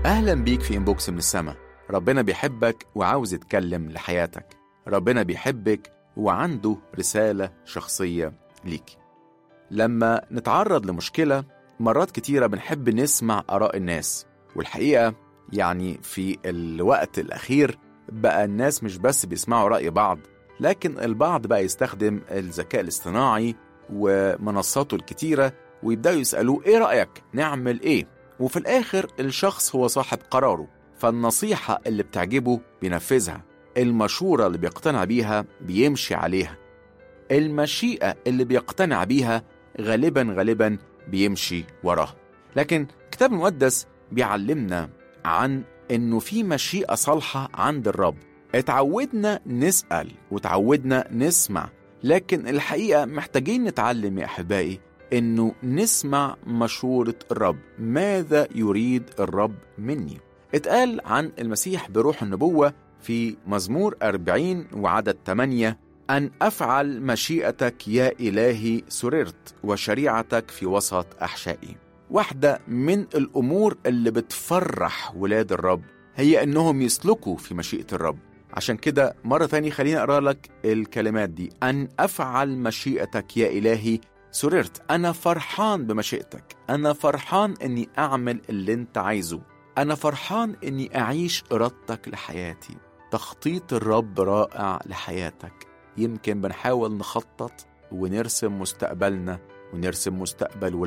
أهلا بيك في إنبوكس من السما ربنا بيحبك وعاوز يتكلم لحياتك ربنا بيحبك وعنده رسالة شخصية ليك لما نتعرض لمشكلة مرات كتيرة بنحب نسمع آراء الناس والحقيقة يعني في الوقت الأخير بقى الناس مش بس بيسمعوا رأي بعض لكن البعض بقى يستخدم الذكاء الاصطناعي ومنصاته الكتيرة ويبدأوا يسألوه إيه رأيك نعمل إيه وفي الآخر الشخص هو صاحب قراره فالنصيحة اللي بتعجبه بينفذها المشورة اللي بيقتنع بيها بيمشي عليها المشيئة اللي بيقتنع بيها غالبا غالبا بيمشي وراها لكن الكتاب المقدس بيعلمنا عن انه في مشيئة صالحة عند الرب اتعودنا نسأل وتعودنا نسمع لكن الحقيقة محتاجين نتعلم يا أحبائي انه نسمع مشورة الرب ماذا يريد الرب مني اتقال عن المسيح بروح النبوة في مزمور 40 وعدد 8 أن أفعل مشيئتك يا إلهي سررت وشريعتك في وسط أحشائي واحدة من الأمور اللي بتفرح ولاد الرب هي إنهم يسلكوا في مشيئة الرب عشان كده مرة تانية خليني أقرأ لك الكلمات دي أن أفعل مشيئتك يا إلهي سررت أنا فرحان بمشيئتك أنا فرحان إني أعمل اللي أنت عايزه أنا فرحان إني أعيش إرادتك لحياتي تخطيط الرب رائع لحياتك يمكن بنحاول نخطط ونرسم مستقبلنا ونرسم مستقبل